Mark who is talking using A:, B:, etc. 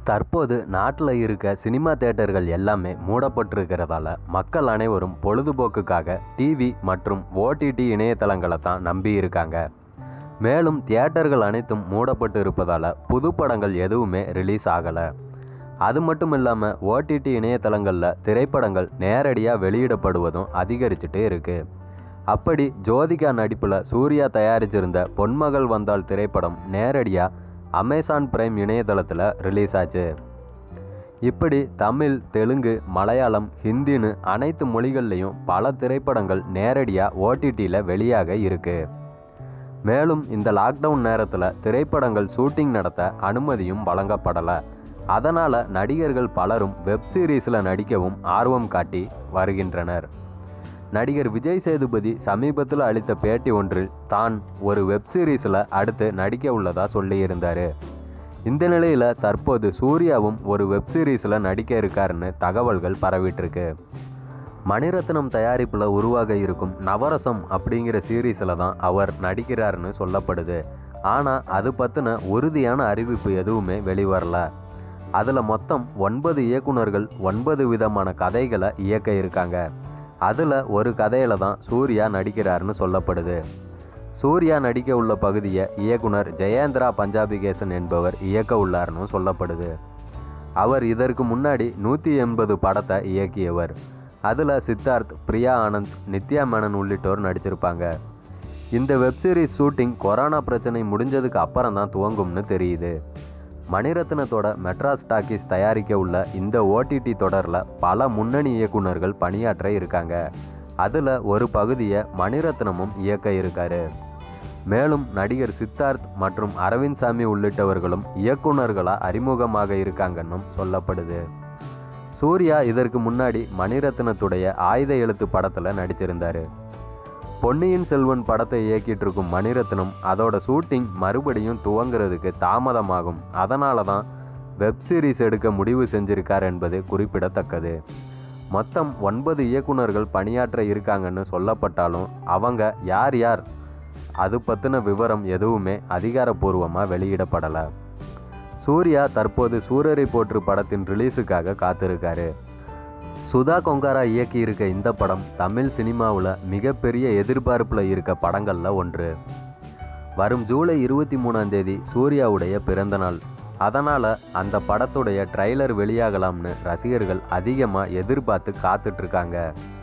A: தற்போது நாட்டில் இருக்க சினிமா தேட்டர்கள் எல்லாமே மூடப்பட்டிருக்கிறதால மக்கள் அனைவரும் பொழுதுபோக்குக்காக டிவி மற்றும் ஓடிடி இணையதளங்களை தான் நம்பி இருக்காங்க மேலும் தியேட்டர்கள் அனைத்தும் மூடப்பட்டு இருப்பதால் புது படங்கள் எதுவுமே ரிலீஸ் ஆகலை அது மட்டும் இல்லாமல் ஓடிடி இணையதளங்களில் திரைப்படங்கள் நேரடியாக வெளியிடப்படுவதும் அதிகரிச்சுட்டே இருக்கு அப்படி ஜோதிகா நடிப்பில் சூர்யா தயாரிச்சிருந்த பொன்மகள் வந்தால் திரைப்படம் நேரடியாக அமேசான் பிரைம் இணையதளத்தில் ரிலீஸ் ஆச்சு இப்படி தமிழ் தெலுங்கு மலையாளம் ஹிந்தின்னு அனைத்து மொழிகள்லையும் பல திரைப்படங்கள் நேரடியாக ஓடிடியில் வெளியாக இருக்கு மேலும் இந்த லாக்டவுன் நேரத்தில் திரைப்படங்கள் ஷூட்டிங் நடத்த அனுமதியும் வழங்கப்படலை அதனால் நடிகர்கள் பலரும் வெப் சீரிஸில் நடிக்கவும் ஆர்வம் காட்டி வருகின்றனர் நடிகர் விஜய் சேதுபதி சமீபத்தில் அளித்த பேட்டி ஒன்றில் தான் ஒரு வெப் சீரிஸில் அடுத்து நடிக்க உள்ளதா சொல்லியிருந்தார் இந்த நிலையில் தற்போது சூர்யாவும் ஒரு வெப் சீரிஸில் நடிக்க இருக்காருன்னு தகவல்கள் பரவிட்டிருக்கு மணிரத்னம் தயாரிப்பில் உருவாக இருக்கும் நவரசம் அப்படிங்கிற சீரீஸில் தான் அவர் நடிக்கிறாருன்னு சொல்லப்படுது ஆனால் அது பற்றின உறுதியான அறிவிப்பு எதுவுமே வெளிவரல அதில் மொத்தம் ஒன்பது இயக்குனர்கள் ஒன்பது விதமான கதைகளை இயக்க இருக்காங்க அதில் ஒரு கதையில் தான் சூர்யா நடிக்கிறாருன்னு சொல்லப்படுது சூர்யா நடிக்க உள்ள பகுதியை இயக்குனர் ஜெயேந்திரா பஞ்சாபிகேசன் என்பவர் இயக்க உள்ளார்னு சொல்லப்படுது அவர் இதற்கு முன்னாடி நூற்றி எண்பது படத்தை இயக்கியவர் அதில் சித்தார்த் பிரியா ஆனந்த் நித்யா மேனன் உள்ளிட்டோர் நடிச்சிருப்பாங்க இந்த வெப்சீரிஸ் ஷூட்டிங் கொரோனா பிரச்சனை முடிஞ்சதுக்கு அப்புறம் தான் துவங்கும்னு தெரியுது மணிரத்னத்தோட மெட்ராஸ் டாக்கீஸ் தயாரிக்க உள்ள இந்த ஓடிடி தொடரில் பல முன்னணி இயக்குனர்கள் பணியாற்ற இருக்காங்க அதில் ஒரு பகுதியை மணிரத்னமும் இயக்க இருக்காரு மேலும் நடிகர் சித்தார்த் மற்றும் அரவிந்த் சாமி உள்ளிட்டவர்களும் இயக்குனர்களாக அறிமுகமாக இருக்காங்கன்னும் சொல்லப்படுது சூர்யா இதற்கு முன்னாடி மணிரத்னத்துடைய ஆயுத எழுத்து படத்தில் நடிச்சிருந்தாரு பொன்னியின் செல்வன் படத்தை இயக்கிட்டு இருக்கும் மணிரத்னம் அதோட ஷூட்டிங் மறுபடியும் துவங்குறதுக்கு தாமதமாகும் அதனால தான் வெப் சீரிஸ் எடுக்க முடிவு செஞ்சிருக்கார் என்பது குறிப்பிடத்தக்கது மொத்தம் ஒன்பது இயக்குனர்கள் பணியாற்ற இருக்காங்கன்னு சொல்லப்பட்டாலும் அவங்க யார் யார் அது பற்றின விவரம் எதுவுமே அதிகாரப்பூர்வமாக வெளியிடப்படலை சூர்யா தற்போது சூரரை போற்று படத்தின் ரிலீஸுக்காக காத்திருக்காரு சுதா கொங்காரா இயக்கி இருக்க இந்த படம் தமிழ் சினிமாவில் மிகப்பெரிய எதிர்பார்ப்பில் இருக்க படங்களில் ஒன்று வரும் ஜூலை இருபத்தி மூணாம் தேதி சூர்யாவுடைய பிறந்த நாள் அதனால் அந்த படத்துடைய ட்ரைலர் வெளியாகலாம்னு ரசிகர்கள் அதிகமாக எதிர்பார்த்து காத்துட்ருக்காங்க